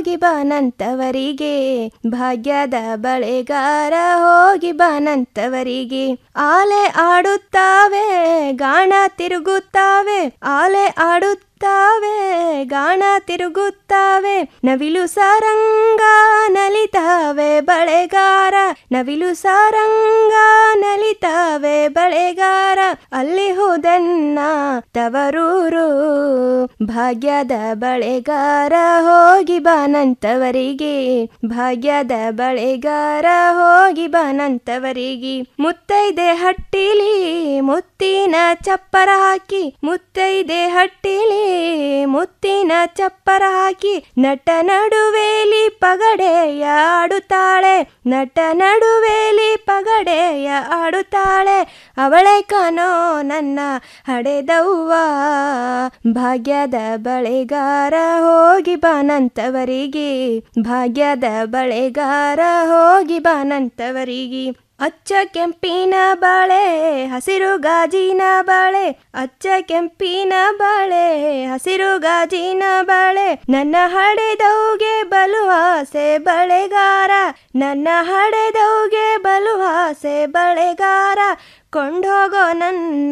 ಹೋಗಿ ಬಾನಂತವರಿಗೆ ಭಾಗ್ಯದ ಬಳೆಗಾರ ಹೋಗಿ ಬಾನಂತವರಿಗೆ ಆಲೆ ಆಡುತ್ತಾವೆ ಗಾಣ ತಿರುಗುತ್ತಾವೆ ಆಲೆ ಆಡುತ್ತಾವೆ ಗಾಣ ತಿರುಗುತ್ತಾವೆ ನವಿಲು ಸಾರಂಗ ನಲಿತಾವೆ ಬಳೆಗಾರ ನವಿಲು ಸಾರಂಗ ನಲಿತಾವೆ ಬಳೆಗಾರ ಅಲ್ಲಿ ಹೋದನ್ನ ತವರೂರು ಭಾಗ್ಯದ ಬಳೆಗಾರ ಹೋಗಿ ಬಾನಂತವರಿಗೆ ಭಾಗ್ಯದ ಬಳೆಗಾರ ಹೋಗಿ ಬಾನಂತವರಿಗೆ ಮುತ್ತೈದೆ ಹಟ್ಟಿಲಿ ಮುತ್ತಿನ ಚಪ್ಪರ ಹಾಕಿ ಮುತ್ತೈದೆ ಹಟ್ಟಿಲಿ ಮುತ್ತಿನ ಚಪ್ಪರ ಹಾಕಿ ನಟ ನಡುವೇಲಿ ಪಗಡೆಯ ಆಡುತ್ತಾಳೆ ನಟ ನಡುವೇಲಿ ಪಗಡೆಯ ಆಡುತ್ತಾಳೆ ಅವಳೆ ಕನೋ ನನ್ನ ಹಡೆದವ್ವ ಭಾಗ್ಯದ ಬಳೆಗಾರ ಹೋಗಿ ಬಾನಂತವರಿಗೆ ಭಾಗ್ಯದ ಬಳೆಗಾರ ಹೋಗಿ ಬಾನಂತವರಿಗೆ ಅಚ್ಚ ಕೆಂಪಿನ ಬಾಳೆ ಹಸಿರು ಗಾಜಿನ ಬಾಳೆ ಅಚ್ಚ ಕೆಂಪಿನ ಬಾಳೆ ಹಸಿರು ಗಾಜಿನ ಬಾಳೆ ನನ್ನ ಹಡೆದವ್ಗೆ ಬಲು ಆಸೆ ಬಳೆಗಾರ ನನ್ನ ಹಡೆದವ್ಗೆ ಬಲು ಆಸೆ ಬಳೆಗಾರ ಕೊಂಡೋಗೋ ನನ್ನ